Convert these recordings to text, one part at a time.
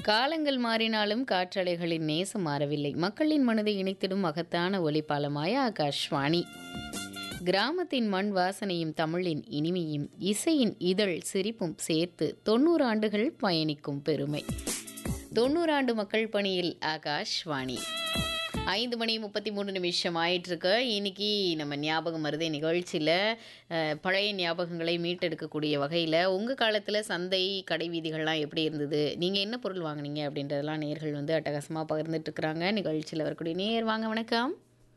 காலங்கள் மாறினாலும் காற்றலைகளின் நேசம் மாறவில்லை மக்களின் மனதை இணைத்திடும் மகத்தான ஒலிப்பாலமாய ஆகாஷ்வாணி கிராமத்தின் மண் வாசனையும் தமிழின் இனிமையும் இசையின் இதழ் சிரிப்பும் சேர்த்து தொண்ணூறு ஆண்டுகள் பயணிக்கும் பெருமை தொண்ணூறு ஆண்டு மக்கள் பணியில் ஆகாஷ்வாணி ஐந்து மணி முப்பத்தி மூணு நிமிஷம் ஆயிட்டிருக்கு இன்னைக்கு நம்ம ஞாபகம் மருதை நிகழ்ச்சியில் அஹ், பழைய ஞாபகங்களை மீட்டெடுக்கக்கூடிய வகையில் உங்கள் காலத்தில் சந்தை கடை வீதிகள்லாம் எப்படி இருந்தது நீங்கள் என்ன பொருள் வாங்குனீங்க அப்படின்றதெல்லாம் நேர்கள் வந்து அட்டகாசமாக பகிர்ந்துட்டு இருக்கிறாங்க நிகழ்ச்சியில் வரக்கூடிய நேர் வாங்க வணக்கம்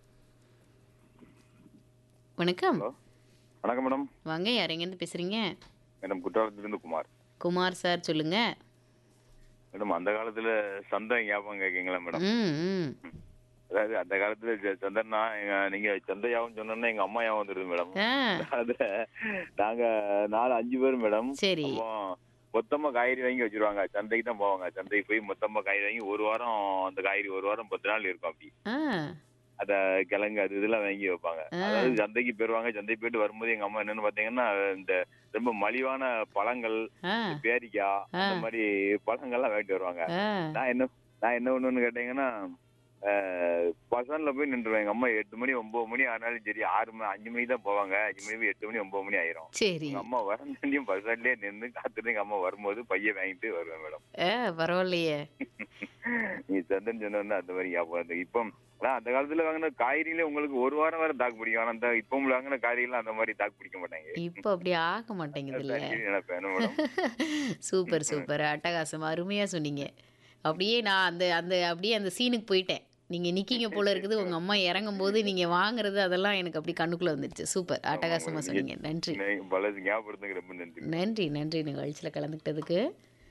வணக்கம் ஹலோ வணக்கம் மேடம் வாங்க யார் எங்கேருந்து பேசுகிறீங்க மேடம் குற்றாலத்திலிருந்து குமார் குமார் சார் சொல்லுங்கள் மேடம் அந்த காலத்துல சந்தை ஞாபகம் கேட்கீங்களா மேடம் ம் ம் அதாவது அந்த காலத்துல ச- சந்தைன்னா எங்க- நீங்க சந்தை யாபம் சொன்னோன்னா எங்க அம்மா யாபம் வந்துருது மேடம் ஆ அதுல நாங்க நாலு அஞ்சு பேர் மேடம் சரி அப்போ மொத்தமா காய்கறி வாங்கி வச்சிருவாங்க சந்தைக்கு தான் போவாங்க சந்தைக்கு போய் மொத்தமா காய்கறி வாங்கி ஒரு வாரம் அந்த காய்கறி ஒரு வாரம் பத்து நாள் இருக்கும் அப்படி ஆ அத கிழங்கு அது இதெல்லாம் வாங்கி வைப்பாங்க அதாவது சந்தைக்கு போயிருவாங்க சந்தைக்கு போயிட்டு வரும்போது எங்க அம்மா என்னன்னு பாத்தீங்கன்னா இந்த ரொம்ப மலிவான பழங்கள் ஆ பேரிக்காய் அந்த மாதிரி பழங்கள்லாம் வாங்கிட்டு வருவாங்க ஆ நான் என்ன நான் என்ன ஒண்ணுன்னு கேட்டீங்கன்னா பசன்ல போய் நின்றுவேன் எங்க அம்மா எட்டு மணி ஒன்பது மணி ஆனாலும் சரி ஆறு மணி அஞ்சு மணிக்கு தான் போவாங்க அஞ்சு மணி போய் எட்டு மணி ஒன்பது மணி ஆயிரும் சரி எங்க அம்மா வரண்டியும் பசன்லயே நின்று காத்துட்டு எங்க அம்மா வரும்போது பையன் வாங்கிட்டு வருவேன் மேடம் ஆ பரவாயில்லையே நீ சந்தன் சொன்ன அந்த மாதிரி ஞாபகம் இருக்கு இப்போ ஆனா அந்த காலத்துல வாங்கின காய்கறியில உங்களுக்கு ஒரு வாரம் வரை தாக்கு பிடிக்கும் ஆனா அந்த இப்போ வாங்கின காய்கறிலாம் அந்த மாதிரி தாக்கு பிடிக்க மாட்டாங்க இப்போ அப்படி ஆக மாட்டேங்குதுல்ல நினைப்பேன் என்ன மேடம் சூப்பர் சூப்பர் அட்டகாசம் அருமையா சொன்னீங்க அப்படியே நான் அந்த அந்த அப்படியே அந்த சீனுக்கு போயிட்டேன் நீங்க நிக்கீங்க போல இருக்குது உங்க அம்மா இறங்கும் போது நீங்க வாங்குறது அதெல்லாம் எனக்கு அப்படி கண்ணுக்குள்ள வந்துடுச்சு சூப்பர் அட்டகாசமா சொன்னீங்க நன்றி பல ஞாபகப்படுத்துங்க ரொம்ப நன்றி நன்றி நன்றி நிகழ்ச்சியில் கலந்துக்கிட்டதுக்கு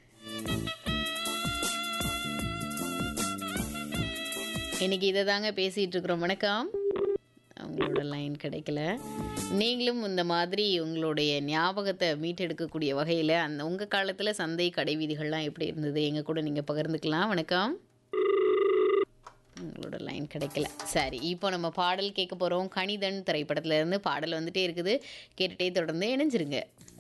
இன்னைக்கு இதை தாங்க பேசிகிட்டு இருக்கிறோம் வணக்கம் அவங்களோட லைன் கிடைக்கல நீங்களும் இந்த மாதிரி உங்களுடைய ஞாபகத்தை மீட்டெடுக்கக்கூடிய வகையில் அந்த உங்கள் காலத்தில் சந்தை கடை வீதிகள்லாம் எப்படி இருந்தது எங்கள் கூட நீங்கள் பகிர்ந்துக்கலாம் வணக்கம் உங்களோட லைன் கிடைக்கல சரி இப்போ நம்ம பாடல் கேட்க போகிறோம் கணிதன் திரைப்படத்துல இருந்து பாடல் வந்துட்டே இருக்குது கேட்டுட்டே தொடர்ந்து இணைஞ்சிருங்க